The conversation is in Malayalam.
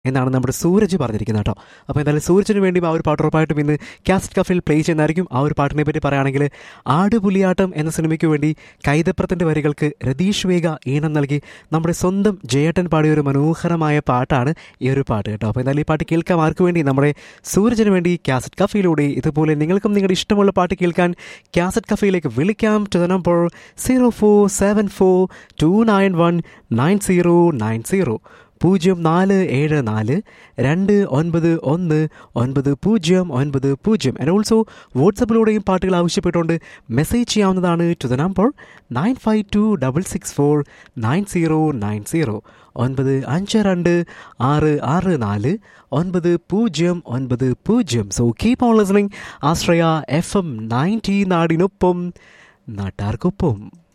എന്നാണ് നമ്മുടെ സൂരജ് പറഞ്ഞിരിക്കുന്നത് കേട്ടോ അപ്പോൾ എന്തായാലും സൂരജിന് വേണ്ടി ആ ഒരു പാട്ട് ഉറപ്പായിട്ടും ഇന്ന് കാസറ്റ് കഫിൽ പ്ലേ ചെയ്യുന്നതായിരിക്കും ആ ഒരു പാട്ടിനെ പറ്റി പറയുകയാണെങ്കിൽ ആടുപുലിയാട്ടം എന്ന സിനിമയ്ക്ക് വേണ്ടി കൈതപ്രത്തിൻ്റെ വരികൾക്ക് രതീഷ് വേഗ ഈണം നൽകി നമ്മുടെ സ്വന്തം ജയേട്ടൻ പാടിയ ഒരു മനോഹരമായ പാട്ടാണ് ഈ ഒരു പാട്ട് കേട്ടോ അപ്പോൾ എന്തായാലും ഈ പാട്ട് കേൾക്കാം ആർക്ക് വേണ്ടി നമ്മുടെ സൂരജിന് വേണ്ടി കാസറ്റ് കഫയിലൂടെ ഇതുപോലെ നിങ്ങൾക്കും നിങ്ങളുടെ ഇഷ്ടമുള്ള പാട്ട് കേൾക്കാൻ കാസറ്റ് കഫയിലേക്ക് വിളിക്കാം to the number zero four seven four two nine one nine zero nine zero പൂജ്യം നാല് ഏഴ് നാല് രണ്ട് ഒൻപത് ഒന്ന് ഒൻപത് പൂജ്യം ഒൻപത് പൂജ്യം ആൻഡ് ഓൾസോ വാട്സപ്പിലൂടെയും പാട്ടുകൾ ആവശ്യപ്പെട്ടുകൊണ്ട് മെസ്സേജ് ചെയ്യാവുന്നതാണ് to the number nine five two double six four nine zero nine zero ഒൻപത് അഞ്ച് രണ്ട് ആറ് ആറ് നാല് ഒൻപത് പൂജ്യം ഒൻപത് പൂജ്യം so keep on listening Ashraya F M ninety നാടിനൊപ്പം നാട്ടാർക്കൊപ്പം